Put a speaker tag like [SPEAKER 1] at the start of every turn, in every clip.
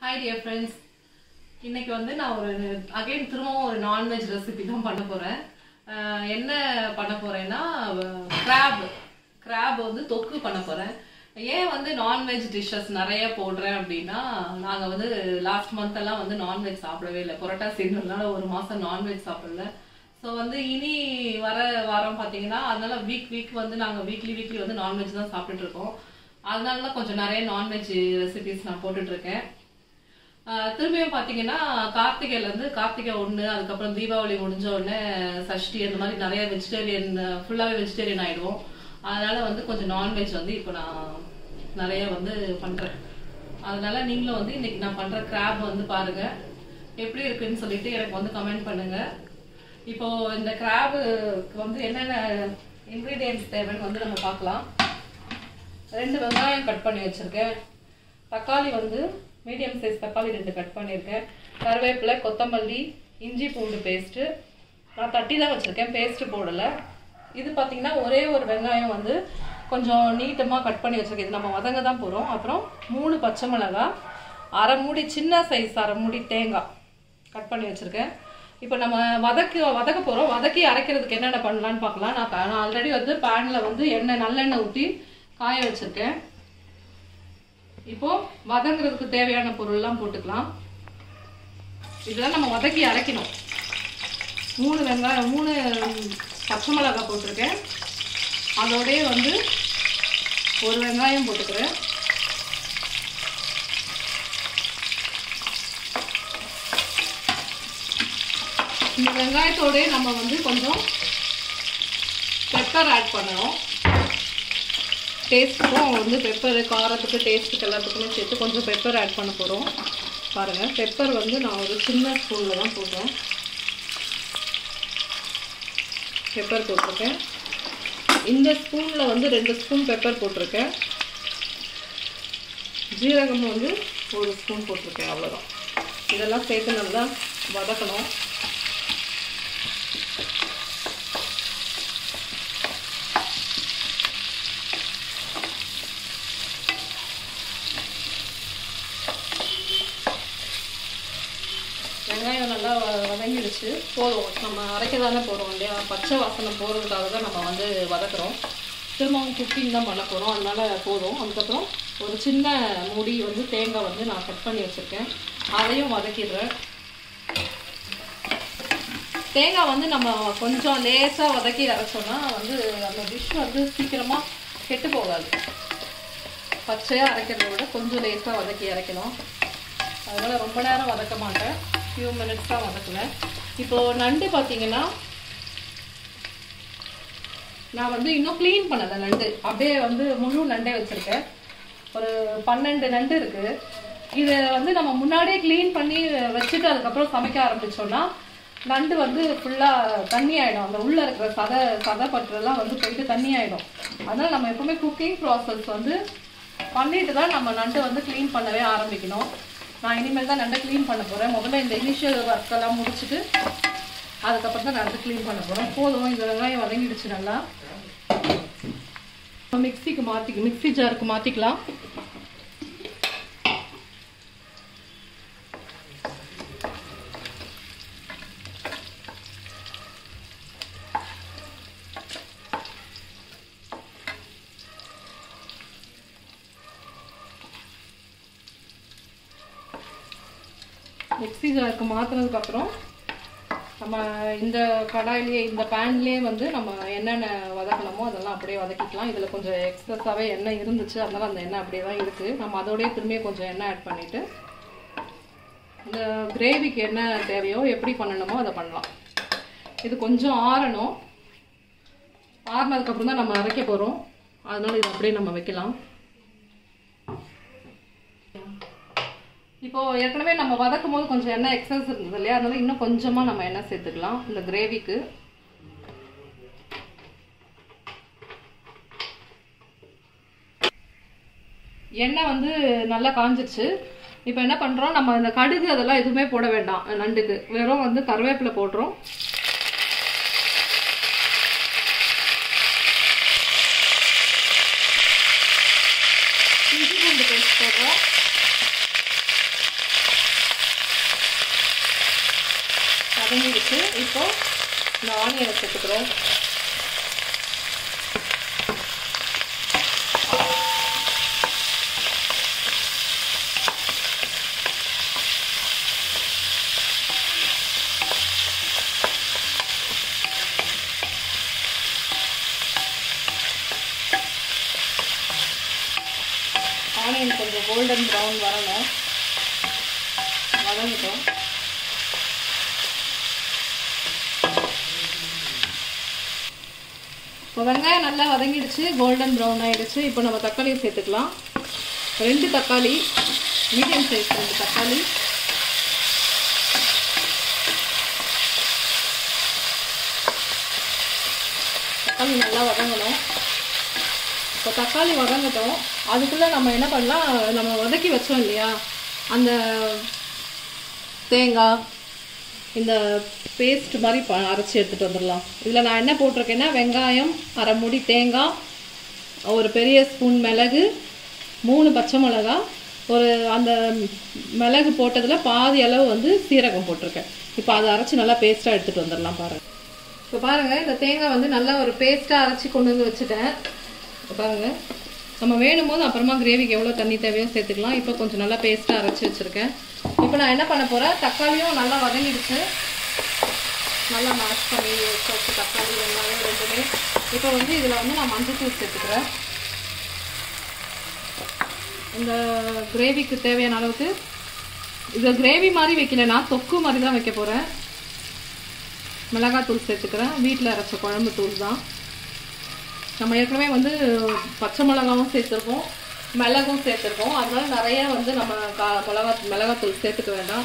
[SPEAKER 1] hi dear friends இன்னைக்கு வந்து நான் ஒரு அகைன் திரும்பவும் ஒரு நான்வெஜ் ரெசிபி தான் பண்ண போகிறேன் என்ன பண்ண போகிறேன்னா கிராப் கிராப் வந்து தொக்கு பண்ண போகிறேன் ஏன் வந்து நான்வெஜ் டிஷ்ஷஸ் நிறைய போடுறேன் அப்படின்னா நாங்கள் வந்து லாஸ்ட் மந்த் எல்லாம் வந்து நான்வெஜ் சாப்பிடவே இல்லை புரோட்டா சீசன்னால ஒரு மாதம் நான்வெஜ் சாப்பிடல ஸோ வந்து இனி வர வாரம் பார்த்தீங்கன்னா அதனால வீக் வீக் வந்து நாங்கள் வீக்லி வீக்லி வந்து நான்வெஜ் தான் சாப்பிட்டுட்டு இருக்கோம் அதனால தான் கொஞ்சம் நிறைய நான்வெஜ் ரெசிபிஸ் நான் போட்டுட்டு இருக்கேன் ஆஹ் திரும்பியும் பார்த்தீங்கன்னா கார்த்திகைல இருந்து கார்த்திகை ஒன்று அதுக்கப்புறம் தீபாவளி முடிஞ்ச உடனே சஷ்டி அந்த மாதிரி நிறைய வெஜிடேரியன் ஃபுல்லாகவே வெஜிடேரியன் ஆயிடுவோம் அதனால வந்து கொஞ்சம் நான்வெஜ் வந்து இப்போ நான் நிறைய வந்து பண்றேன் அதனால நீங்களும் வந்து இன்னைக்கு நான் பண்ற கிராப் வந்து பாருங்க எப்படி இருக்குன்னு சொல்லிட்டு எனக்கு வந்து கமெண்ட் பண்ணுங்க இப்போ இந்த கிராபுக்கு வந்து என்னென்ன இன்க்ரீடியன்ஸ் தேவைன்னு வந்து நம்ம பார்க்கலாம் ரெண்டு வெங்காயம் கட் பண்ணி வச்சிருக்கேன் தக்காளி வந்து மீடியம் சைஸ் தக்காளி ரெண்டு கட் பண்ணியிருக்கேன் கருவேப்பிலை கொத்தமல்லி இஞ்சி பூண்டு பேஸ்ட்டு நான் தட்டி தான் வச்சுருக்கேன் பேஸ்ட்டு போடலை இது பார்த்தீங்கன்னா ஒரே ஒரு வெங்காயம் வந்து கொஞ்சம் நீட்டமாக கட் பண்ணி வச்சிருக்கேன் இது நம்ம வதங்க தான் போகிறோம் அப்புறம் மூணு பச்சை மிளகாய் அரை மூடி சின்ன சைஸ் அரை மூடி தேங்காய் கட் பண்ணி வச்சுருக்கேன் இப்போ நம்ம வதக்கி வதக்க போகிறோம் வதக்கி அரைக்கிறதுக்கு என்னென்ன பண்ணலான்னு பார்க்கலாம் நான் நான் ஆல்ரெடி வந்து பேனில் வந்து எண்ணெய் நல்லெண்ணெய் ஊற்றி காய வச்சுருக்கேன் இப்போ வதங்குறதுக்கு தேவையான பொருள்லாம் போட்டுக்கலாம் இதெல்லாம் நம்ம வதக்கி அரைக்கணும் மூணு வெங்காயம் மூணு பச்சை மிளகாய் போட்டிருக்கேன் அதோடய வந்து ஒரு வெங்காயம் போட்டுக்கிறேன் இந்த வெங்காயத்தோடய நம்ம வந்து கொஞ்சம் பெப்பர் ஆட் பண்ணணும் டேஸ்ட்டுக்கும் வந்து பெப்பர் காரத்துக்கு டேஸ்ட்டுக்கு எல்லாத்துக்குமே சேர்த்து கொஞ்சம் பெப்பர் ஆட் பண்ண போகிறோம் பாருங்கள் பெப்பர் வந்து நான் ஒரு சின்ன ஸ்பூனில் தான் போடுறேன் பெப்பர் போட்டிருக்கேன் இந்த ஸ்பூனில் வந்து ரெண்டு ஸ்பூன் பெப்பர் போட்டிருக்கேன் ஜீரகம் வந்து ஒரு ஸ்பூன் போட்டிருக்கேன் அவ்வளோதான் இதெல்லாம் சேர்த்து நல்லா வதக்கணும் வெங்காயம் நல்லா வ- வதங்கிடுச்சு போதும் நம்ம அரைக்க தானே போகிறோம் இல்லையா பச்சை வாசனை போகிறதுக்காக தான் நம்ம வந்து வதக்குறோம் திரும்பவும் குக்கிங் தான் பண்ண போகிறோம் அதனால போதும் அதுக்கப்புறம் ஒரு சின்ன மூடி வந்து தேங்காய் வந்து நான் கட் பண்ணி வச்சுருக்கேன் அதையும் வதக்கிடுறேன் தேங்காய் வந்து நம்ம கொஞ்சம் லேசாக வதக்கி அரைச்சோன்னா வந்து அந்த டிஷ் வந்து சீக்கிரமாக கெட்டு போகாது பச்சையாக அரைக்கிறத விட கொஞ்சம் லேசாக வதக்கி அரைக்கணும் அதனால் ரொம்ப நேரம் வதக்க மாட்டேன் ஃபியூ மினிட்ஸ் தான் வதக்குவேன் இப்போது நண்டு பார்த்தீங்கன்னா நான் வந்து இன்னும் க்ளீன் பண்ணலை நண்டு அப்படியே வந்து முழு நண்டே வச்சுருக்கேன் ஒரு பன்னெண்டு நண்டு இருக்குது இதை வந்து நம்ம முன்னாடியே க்ளீன் பண்ணி வச்சுட்டு அதுக்கப்புறம் சமைக்க ஆரம்பிச்சோம்னா நண்டு வந்து ஃபுல்லாக தண்ணி ஆகிடும் அந்த உள்ளே இருக்கிற சதை சதை பற்றுலாம் வந்து போயிட்டு தண்ணி ஆகிடும் அதனால் நம்ம எப்பவுமே குக்கிங் ப்ராசஸ் வந்து பண்ணிட்டு தான் நம்ம நண்டு வந்து க்ளீன் பண்ணவே ஆரம்பிக்கணும் நான் இனிமேல் தான் நண்டை க்ளீன் பண்ண போகிறேன் முதல்ல இந்த இனிஷியல் ஒர்க்கெல்லாம் முடிச்சுட்டு அதுக்கப்புறம் தான் நண்டு க்ளீன் பண்ண போகிறேன் போதும் இந்த வெங்காயம் வதங்கிடுச்சு நல்லா மிக்சிக்கு மாற்றி மிக்ஸி ஜாருக்கு மாற்றிக்கலாம் மிக்ஸி ஜாருக்கு மாற்றினதுக்கப்புறம் நம்ம இந்த கடாயிலேயே இந்த பேன்லேயே வந்து நம்ம என்னென்ன வதக்கணுமோ அதெல்லாம் அப்படியே வதக்கிக்கலாம் இதில் கொஞ்சம் எக்ஸஸாகவே எண்ணெய் இருந்துச்சு அதனால அந்த எண்ணெய் அப்படியே தான் இருக்குது நம்ம அதோடய திரும்பியும் கொஞ்சம் எண்ணெய் ஆட் பண்ணிவிட்டு இந்த கிரேவிக்கு என்ன தேவையோ எப்படி பண்ணணுமோ அதை பண்ணலாம் இது கொஞ்சம் ஆறணும் ஆறுனதுக்கப்புறம் தான் நம்ம அரைக்க போகிறோம் அதனால இது அப்படியே நம்ம வைக்கலாம் இப்போ ஏற்கனவே நம்ம வதக்கும் போது கொஞ்சம் எண்ணெய் எக்ஸஸ் இருந்தது இல்லையா அதனால இன்னும் கொஞ்சமா நம்ம எண்ணெய் சேர்த்துக்கலாம் இந்த கிரேவிக்கு எண்ணெய் வந்து நல்லா காஞ்சிருச்சு இப்போ என்ன பண்றோம் நம்ம இந்த கடுகு அதெல்லாம் எதுவுமே போட வேண்டாம் நண்டுக்கு வெறும் வந்து கருவேப்பிலை போடுறோம் இஞ்சி பூண்டு பேஸ்ட் போடுறோம் வதங்கிடுச்சு இப்போ இந்த ஆனியனை சேர்த்துக்கிறோம் ஆனியன் கொஞ்சம் கோல்டன் ப்ரௌன் வரணும் வதங்கிட்டோம் இப்போ வெங்காயம் நல்லா வதங்கிடுச்சு கோல்டன் ப்ரௌன் ஆயிடுச்சு இப்போ நம்ம தக்காளியை சேர்த்துக்கலாம் ரெண்டு தக்காளி மீடியம் சைஸ் ரெண்டு தக்காளி தக்காளி நல்லா வதங்கணும் இப்போ தக்காளி வதங்கட்டும் அதுக்குள்ளே நம்ம என்ன பண்ணலாம் நம்ம வதக்கி வச்சோம் இல்லையா அந்த தேங்காய் இந்த பேஸ்ட் மாதிரி ப அரைச்சி எடுத்துகிட்டு வந்துடலாம் இதில் நான் என்ன போட்டிருக்கேன்னா வெங்காயம் அரை மூடி தேங்காய் ஒரு பெரிய ஸ்பூன் மிளகு மூணு பச்சை மிளகா ஒரு அந்த மிளகு போட்டதில் பாதி அளவு வந்து சீரகம் போட்டிருக்கேன் இப்போ அதை அரைச்சி நல்லா பேஸ்ட்டாக எடுத்துகிட்டு வந்துடலாம் பாருங்கள் இப்போ பாருங்கள் இந்த தேங்காய் வந்து நல்லா ஒரு பேஸ்ட்டாக அரைச்சி கொண்டு வந்து வச்சுட்டேன் இப்போ பாருங்கள் நம்ம வேணும் போது அப்புறமா கிரேவிக்கு எவ்வளோ தண்ணி தேவையோ சேர்த்துக்கலாம் இப்போ கொஞ்சம் நல்லா பேஸ்ட்டாக அரைச்சி வச்சுருக்கேன் இப்போ நான் என்ன பண்ண போகிறேன் தக்காளியும் நல்லா வதங்கிடுச்சு நல்லா மேஷ் பண்ணி வச்சு தக்காளி வெங்காயம் ரெண்டுமே இப்போ வந்து இதில் வந்து நான் மஞ்சள் தூள் சேர்த்துக்கிறேன் இந்த கிரேவிக்கு தேவையான அளவுக்கு இது கிரேவி மாதிரி வைக்கல நான் தொக்கு மாதிரி தான் வைக்க போகிறேன் மிளகாத்தூள் சேர்த்துக்கிறேன் வீட்டில் அரைச்ச குழம்பு தூள் தான் நம்ம ஏற்கனவே வந்து பச்சை மிளகாவும் சேர்த்துருக்கோம் மிளகும் சேர்த்துருக்கோம் அதனால நிறைய வந்து நம்ம கா மிளகா மிளகாத்தூள் சேர்த்துக்க வேண்டாம்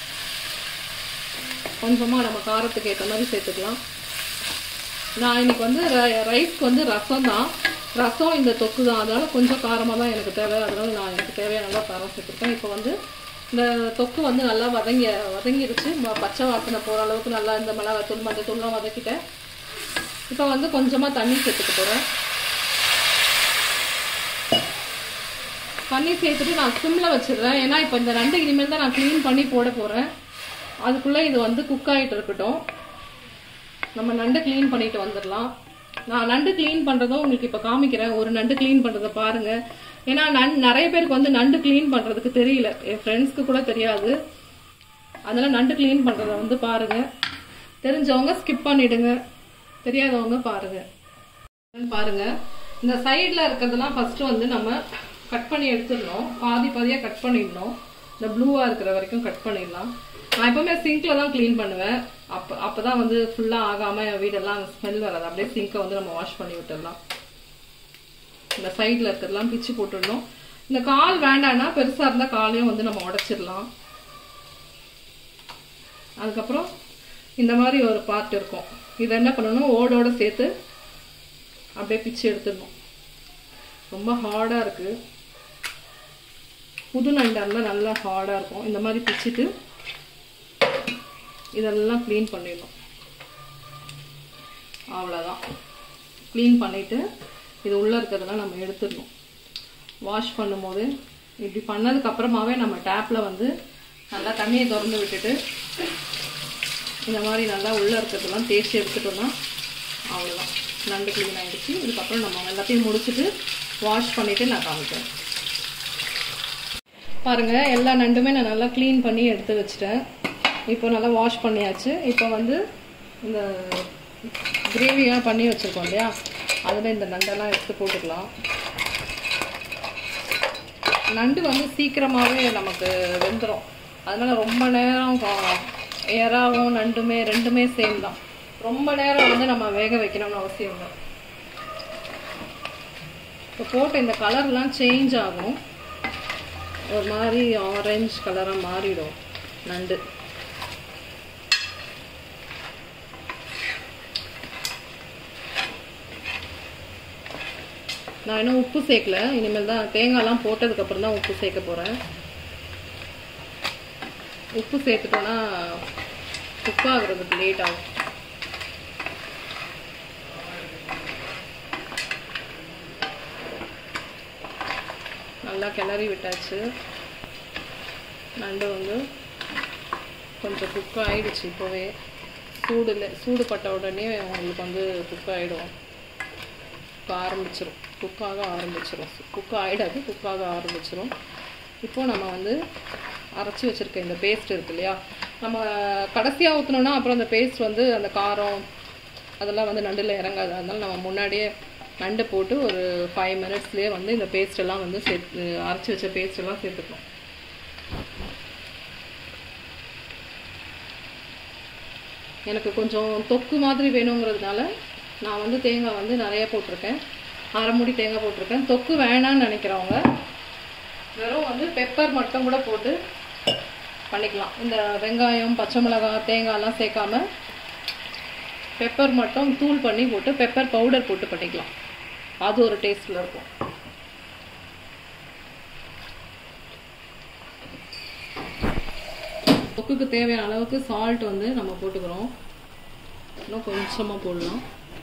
[SPEAKER 1] கொஞ்சமாக நம்ம காரத்துக்கு ஏற்ற மாதிரி சேர்த்துக்கலாம் நான் இன்னைக்கு வந்து ரைஸ்க்கு வந்து ரசம் தான் ரசம் இந்த தொக்கு தான் அதனால கொஞ்சம் காரமாக தான் எனக்கு தேவை அதனால நான் எனக்கு தேவையான அளவு காரம் சேர்த்துருக்கேன் இப்போ வந்து இந்த தொக்கு வந்து நல்லா வதங்கி வதங்கிருச்சு ம- பச்சை வாசனை போகிற அளவுக்கு நல்லா இந்த மிளகாத்தூள் மஞ்சத்தூள்லாம் வதக்கிட்டேன் இப்போ வந்து கொஞ்சமாக தண்ணி சேர்த்துக்க போகிறேன் தண்ணி சேர்த்துட்டு நான் சிம்மில் வச்சிடுறேன் ஏன்னா இப்போ இந்த நண்டு இனிமேல் தான் நான் க்ளீன் பண்ணி போட போகிறேன் அதுக்குள்ளே இது வந்து குக் ஆகிட்டு இருக்கட்டும் நம்ம நண்டு க்ளீன் பண்ணிட்டு வந்துடலாம் நான் நண்டு க்ளீன் பண்ணுறதும் உங்களுக்கு இப்போ காமிக்கிறேன் ஒரு நண்டு க்ளீன் பண்ணுறதை பாருங்கள் ஏன்னா நன் நிறைய பேருக்கு வந்து நண்டு க்ளீன் பண்ணுறதுக்கு தெரியல என் ஃப்ரெண்ட்ஸ்க்கு கூட தெரியாது அதனால நண்டு க்ளீன் பண்ணுறத வந்து பாருங்கள் தெரிஞ்சவங்க ஸ்கிப் பண்ணிடுங்க தெரியாதவங்க பாருங்கள் பாருங்க இந்த சைடில் இருக்கிறதெல்லாம் ஃபர்ஸ்ட் வந்து நம்ம கட் பண்ணி எடுத்துடணும் பாதி பாதியாக கட் பண்ணிடணும் இந்த ப்ளூவாக இருக்கிற வரைக்கும் கட் பண்ணிடலாம் நான் எப்பவுமே சிங்க்ல தான் க்ளீன் பண்ணுவேன் அப்போ அப்போ தான் வந்து ஃபுல்லாக ஆகாமல் வீடெல்லாம் ஸ்மெல் வராது அப்படியே சிங்கை வந்து நம்ம வாஷ் பண்ணி விட்டுடலாம் இந்த சைடில் இருக்கிறதெல்லாம் பிச்சு போட்டுடணும் இந்த கால் வேண்டாம்னா பெருசாக இருந்தால் காலையும் வந்து நம்ம உடைச்சிடலாம் அதுக்கப்புறம் இந்த மாதிரி ஒரு பார்ட் இருக்கும் இதை என்ன பண்ணணும் ஓடோட சேர்த்து அப்படியே பிச்சு எடுத்துடணும் ரொம்ப ஹார்டாக இருக்குது புது நண்டாக இருந்தால் நல்லா ஹார்டாக இருக்கும் இந்த மாதிரி பிச்சுட்டு இதெல்லாம் க்ளீன் பண்ணிடணும் அவ்வளோதான் க்ளீன் பண்ணிவிட்டு இது உள்ளே இருக்கிறதெல்லாம் நம்ம எடுத்துடணும் வாஷ் பண்ணும்போது இப்படி பண்ணதுக்கு அப்புறமாவே நம்ம டேப்பில் வந்து நல்லா தண்ணியை திறந்து விட்டுட்டு இந்த மாதிரி நல்லா உள்ளே இருக்கிறதெல்லாம் தேய்ச்சி எடுத்துட்டோம்னா அவ்வளோதான் நண்டு க்ளீன் ஆகிடுச்சு இதுக்கப்புறம் நம்ம எல்லாத்தையும் முடிச்சுட்டு வாஷ் பண்ணிவிட்டு நான் காமிக்கிறேன் பாருங்கள் எல்லா நண்டுமே நான் நல்லா க்ளீன் பண்ணி எடுத்து வச்சுட்டேன் இப்போ நல்லா வாஷ் பண்ணியாச்சு இப்போ வந்து இந்த கிரேவியாக பண்ணி வச்சுருக்கோம் இல்லையா அதில் இந்த நண்டெல்லாம் எடுத்து போட்டுக்கலாம் நண்டு வந்து சீக்கிரமாகவே நமக்கு வெந்துடும் அதனால ரொம்ப நேரம் கா- எறாவும் நண்டுமே ரெண்டுமே சேம் தான் ரொம்ப நேரம் வந்து நம்ம வேக வைக்கணும்னு அவசியம் இல்லை இப்போ போட்ட இந்த கலர்லாம் சேஞ்ச் ஆகும் ஒரு மாதிரி ஆரஞ்சு கலராக மாறிடும் நண்டு நான் இன்னும் உப்பு சேர்க்கல இனிமேல் தான் தேங்காய்லாம் போட்டதுக்கப்புறம் தான் உப்பு சேர்க்க போகிறேன் உப்பு சேர்த்துட்டோன்னா குக் ஆகுறதுக்கு லேட் ஆகும் நல்லா கிளறி விட்டாச்சு நண்டு வந்து கொஞ்சம் குக் ஆயிடுச்சு இப்போவே சூடுல சூடு பட்ட உடனே உங்களுக்கு வந்து குக் ஆகிடும் குக் ஆரம்பிச்சிடும் குக்காக ஆரம்பிச்சிடும் குக் ஆகிடாது குக்காக ஆரம்பிச்சிடும் இப்போது நம்ம வந்து அரைச்சி வச்சுருக்க இந்த பேஸ்ட் இருக்கு இல்லையா நம்ம கடைசியாக ஊற்றினோன்னா அப்புறம் அந்த பேஸ்ட் வந்து அந்த காரம் அதெல்லாம் வந்து நண்டில் இறங்காது அதனால நம்ம முன்னாடியே நண்டு போட்டு ஒரு ஃபைவ் மினிட்ஸ்லேயே வந்து இந்த பேஸ்ட் எல்லாம் வந்து சேர்த்து அரைச்சி வச்ச பேஸ்ட் எல்லாம் சேர்த்துக்கணும் எனக்கு கொஞ்சம் தொக்கு மாதிரி வேணுங்கிறதுனால நான் வந்து தேங்காய் வந்து நிறைய போட்டிருக்கேன் அரை மூடி தேங்காய் போட்டிருக்கேன் தொக்கு வேணான்னு நினைக்கிறவங்க வெறும் வந்து பெப்பர் மட்டும் கூட போட்டு பண்ணிக்கலாம் இந்த வெங்காயம் பச்சை மிளகாய் தேங்காய்லாம் சேர்க்காம பெப்பர் மட்டும் தூள் பண்ணி போட்டு பெப்பர் பவுடர் போட்டு பண்ணிக்கலாம் அது ஒரு டேஸ்ட்டில் இருக்கும் தொக்குக்கு தேவையான அளவுக்கு சால்ட் வந்து நம்ம போட்டுக்கிறோம் இன்னும் கொஞ்சமாக போடலாம்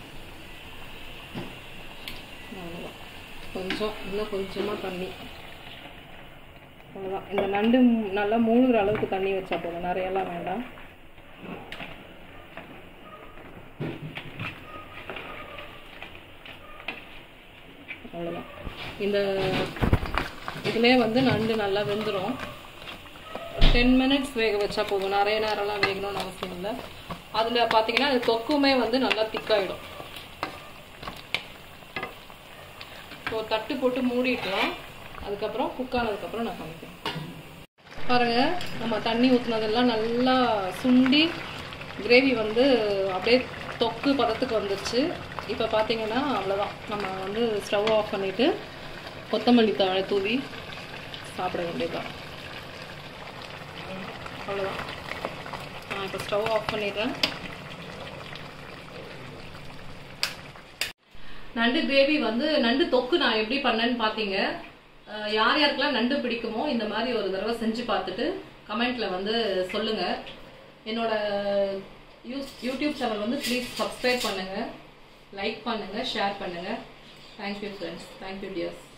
[SPEAKER 1] அவ்வளோதான் கொஞ்சம் இன்னும் கொஞ்சமாக தண்ணி அவ்வளோதான் இந்த நண்டு நல்லா மூழ்கிற அளவுக்கு தண்ணி வச்சா போதும் நிறையெல்லாம் வேண்டாம் அவ்வளோதான் இந்த இதுலேயே வந்து நண்டு நல்லா வெந்துடும் டென் மினிட்ஸ் வேக வச்சா போதும் நிறைய நேரம்லாம் வேகணும்னு அவசியம் இல்லை அதில் பார்த்தீங்கன்னா அது தொக்குமே வந்து நல்லா திக்காயிடும் ஸோ தட்டு போட்டு மூடிக்கலாம் அதுக்கப்புறம் குக் ஆனதுக்கப்புறம் நான் காமிக்கிறேன் பாருங்கள் நம்ம தண்ணி ஊற்றுனதெல்லாம் நல்லா சுண்டி கிரேவி வந்து அப்படியே தொக்கு பதத்துக்கு வந்துருச்சு இப்போ பார்த்தீங்கன்னா அவ்வளோதான் நம்ம வந்து ஸ்டவ் ஆஃப் பண்ணிவிட்டு கொத்தமல்லி தழை தூவி சாப்பிட வேண்டியதுதான் அவ்வளோதான் நான் இப்போ ஸ்டவ் ஆஃப் பண்ணிடுறேன் நண்டு கிரேவி வந்து நண்டு தொக்கு நான் எப்படி பண்ணேன்னு பார்த்தீங்க அஹ் யார் யாருக்கெல்லாம் நண்டு பிடிக்குமோ இந்த மாதிரி ஒரு தடவை செஞ்சு பார்த்துட்டு கமெண்ட்ல வந்து சொல்லுங்க என்னோட யூஸ் யூடியூப் சேனல் வந்து ப்ளீஸ் சப்ஸ்கிரைப் பண்ணுங்க லைக் பண்ணுங்க ஷேர் பண்ணுங்க தேங்க்யூ ஃப்ரெண்ட்ஸ் தேங்க்யூ டியர்ஸ்